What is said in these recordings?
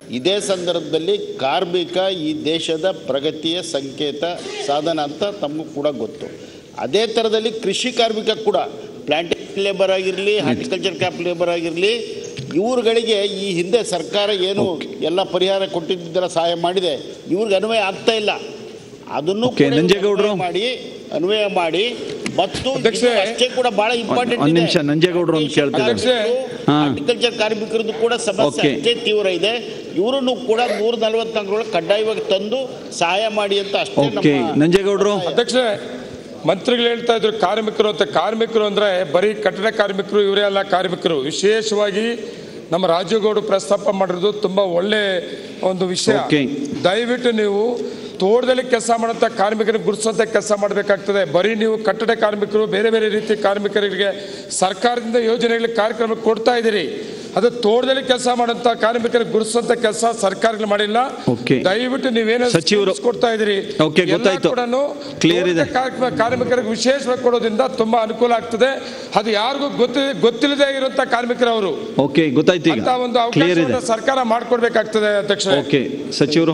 ಇದೇ ಸಂದರ್ಭದಲ್ಲಿ ಕಾರ್ಮಿಕ ಈ ದೇಶದ ಪ್ರಗತಿಯ ಸಂಕೇತ ಸಾಧನ ಅಂತ ತಮಗೂ ಕೂಡ ಗೊತ್ತು ಅದೇ ಥರದಲ್ಲಿ ಕೃಷಿ ಕಾರ್ಮಿಕ ಕೂಡ ಪ್ಲಾಂಟೇಶನ್ ಲೇಬರ್ ಆಗಿರಲಿ ಹಾರ್ಟಿಕಲ್ಚರ್ ಕ್ಯಾಪ್ ಲೇಬರ್ ಆಗಿರಲಿ ಇವ್ರುಗಳಿಗೆ ಈ ಹಿಂದೆ ಸರ್ಕಾರ ಏನು ಎಲ್ಲ ಪರಿಹಾರ ಕೊಟ್ಟಿದ್ದೆಲ್ಲ ಸಹಾಯ ಮಾಡಿದೆ ಇವ್ರಿಗೆ ಅನ್ವಯ ಆಗ್ತಾ ಇಲ್ಲ ಅದನ್ನು Okay, ಕೂಡ ನಂಜೇಗೌಡ್ರು. ಅನ್ವಯ ಮಾಡಿ ಅನ್ವಯ ಮಾಡಿ ಮತ್ತು ಅಧ್ಯಕ್ಷರೇ, ಇದು ಅಷ್ಟೇ ಕೂಡ ಬಹಳ ಇಂಪಾರ್ಟೆಂಟ್ ಒಂದ್ ನಿಮಿಷ, ನಂಜೇಗೌಡ್ರು ಒಂದು ಕೇಳ್ತಿದ್ದಾರೆ. ಅಧ್ಯಕ್ಷರೇ, ಹಾ. ಅಗ್ರಿಕಲ್ಚರ್ ಕಾರ್ಮಿಕರದ್ದು ಕೂಡ ಸಮಸ್ಯೆ Okay. ಅಷ್ಟೇ ತೀವ್ರ ಇದೆ ಇವರನ್ನು ಕೂಡ ನೂರ ನಲವತ್ನಾಲ್ಕರೊಳಗೆ ಕಡ್ಡಾಯವಾಗಿ ತಂದು ಸಹಾಯ ಮಾಡಿ ಅಂತ ಅಷ್ಟೇ ಓಕೆ ನಮ್ಮ ನಂಜೇಗೌಡರು ಅಧ್ಯಕ್ಷರೇ ಮಂತ್ರಿಗಳು ಹೇಳ್ತಾ ಇದ್ರು ಕಾರ್ಮಿಕರು ಅಂತ ಕಾರ್ಮಿಕರು ಅಂದ್ರೆ ಬರೀ ಕಟ್ಟಡ ಕಾರ್ಮಿಕರು ಇವರೇ ಅಲ್ಲ ಕಾರ್ಮಿಕರು ವಿಶೇಷವಾಗಿ ನಮ್ಮ ರಾಜುಗೌಡ ಪ್ರಸ್ತಾಪ ಮಾಡಿರೋದು ತುಂಬಾ ಒಳ್ಳೆ ಒಂದು ವಿಷಯ Okay. ದಯವಿಟ್ಟು ನೀವು ತೋಟದಲ್ಲಿ ಕೆಲಸ ಮಾಡುವಂತ ಕಾರ್ಮಿಕರಿಗೆ ಗುರುತಿಸುವಂತ ಕೆಲಸ ಮಾಡಬೇಕಾಗ್ತದೆ ಬರೀ ನೀವು ಕಟ್ಟಡ ಕಾರ್ಮಿಕರು ಬೇರೆ ಬೇರೆ ರೀತಿ ಕಾರ್ಮಿಕರಿಗೆ ಸರ್ಕಾರದಿಂದ ಯೋಜನೆಗಳಿಗೆ ಕಾರ್ಯಕ್ರಮ ಕೊಡ್ತಾ ಇದ್ದೀರಿ ಅದು ತೋಟದಲ್ಲಿ ಕೆಲಸ ಮಾಡುವಂತ ಕಾರ್ಮಿಕರಿಗೆ ಗುರುತಿಸುವಂತ ಕೆಲಸ ಸರ್ಕಾರಗಳು ಮಾಡಿಲ್ಲ Okay. ದಯವಿಟ್ಟು ನೀವೇನೋ ಸಚಿವರು- schemes ಕೊಡ್ತಾ ಇದ್ದೀರಿ Okay, ಎಲ್ಲ ಗೊತ್ತಾಯ್ತು. ಕೂಡನು Clear ಇದೆ. ತೋಟದ ಕಾರ್ಮಿಕ- ಕಾರ್ಮಿಕರಿಗೆ ವಿಶೇಷವಾಗಿ ಕೊಡೋದ್ರಿಂದ ತುಂಬಾ ಅನುಕೂಲ ಆಗ್ತದೆ ಅದು ಯಾರಿಗೂ ಗೊತ್ತಿ ಗೊತ್ತಿಲ್ಲದೆ ಇರುವಂತ ಕಾರ್ಮಿಕರು ಅವರು ಓಕೆ ಗೊತ್ತಾಯ್ತು ಅಂತ ಒಂದು ಈಗ ಕ್ಲಿಯರ್ ಇದೆ ಅವಕಾಶವನ್ನು ಸರ್ಕಾರ ಮಾಡ್ಕೊಡ್ಬೇಕಾಗ್ತದೆ ಅಧ್ಯಕ್ಷ ಓಕೆ ಸಚಿವರು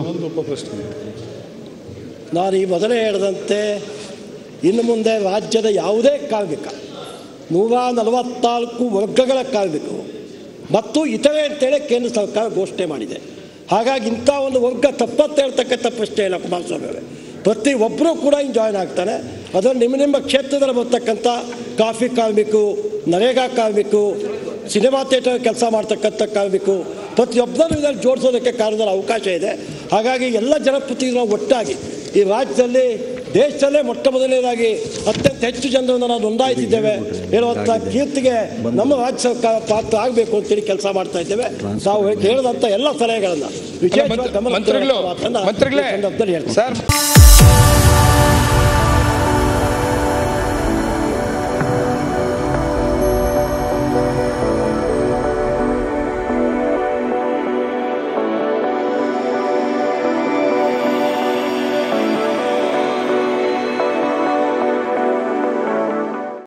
ನಾನು ಈ ಮೊದಲೇ ಹೇಳಿದಂತೆ ಇನ್ನು ಮುಂದೆ ರಾಜ್ಯದ ಯಾವುದೇ ಕಾರ್ಮಿಕ ನೂರ ನಲವತ್ನಾಲ್ಕು ವರ್ಗಗಳ ಕಾರ್ಮಿಕರು ಮತ್ತು ಇತರೆ ಅಂತೇಳಿ ಕೇಂದ್ರ ಸರ್ಕಾರ ಘೋಷಣೆ ಮಾಡಿದೆ ಹಾಗಾಗಿ ಇಂಥ ಒಂದು ವರ್ಗ ತಪ್ಪತ್ತೆ ಹೇಳ್ತಕ್ಕಂಥ ಪ್ರಶ್ನೆ ಇಲ್ಲ ಕುಮಾರಸ್ವಾಮಿ ಅವರೇ ಪ್ರತಿ ಒಬ್ಬರೂ ಕೂಡ ಇಲ್ಲಿ ಜಾಯ್ನ್ ಆಗ್ತಾನೆ ಅದರಲ್ಲಿ ನಿಮ್ಮ ನಿಮ್ಮ ಕ್ಷೇತ್ರದಲ್ಲಿ ಬರ್ತಕ್ಕಂಥ ಕಾಫಿ ಕಾರ್ಮಿಕರು ನರೇಗಾ ಕಾರ್ಮಿಕರು ಸಿನಿಮಾ ಥಿಯೇಟರ್ ಕೆಲಸ ಮಾಡ್ತಕ್ಕಂಥ ಕಾರ್ಮಿಕರು ಪ್ರತಿಯೊಬ್ಬರನ್ನು ಇದರಲ್ಲಿ ಜೋಡಿಸೋದಕ್ಕೆ ಕಾರಣದಲ್ಲಿ ಅವಕಾಶ ಇದೆ ಹಾಗಾಗಿ ಎಲ್ಲ ಜನಪ್ರತಿನಿಧಿಗಳು ಒಟ್ಟಾಗಿ ಈ ರಾಜ್ಯದಲ್ಲಿ ದೇಶದಲ್ಲೇ ಮೊಟ್ಟ ಮೊದಲನೇದಾಗಿ ಅತ್ಯಂತ ಹೆಚ್ಚು ಜನರನ್ನು ನಾವು ನೋಂದಾಯಿಸಿದ್ದೇವೆ ಹೇಳುವಂಥ ಕೀರ್ತಿಗೆ ನಮ್ಮ ರಾಜ್ಯ ಸರ್ಕಾರ ಪಾತ್ರ ಆಗಬೇಕು ಅಂತೇಳಿ ಕೆಲಸ ಮಾಡ್ತಾ ಇದ್ದೇವೆ ನಾವು ಹೇಳಿದಂಥ ಎಲ್ಲ ಸಲಹೆಗಳನ್ನು ವಿಶೇಷವಾಗಿ ಗಮನ ಮಂತ್ರಿಗಳು ಮಾತನ್ನ ಈ ಮಂತ್ರಿಗಳೇ ಸಂದರ್ಭದಲ್ಲಿ ಹೇಳ್ತೀನಿ. ಸರ್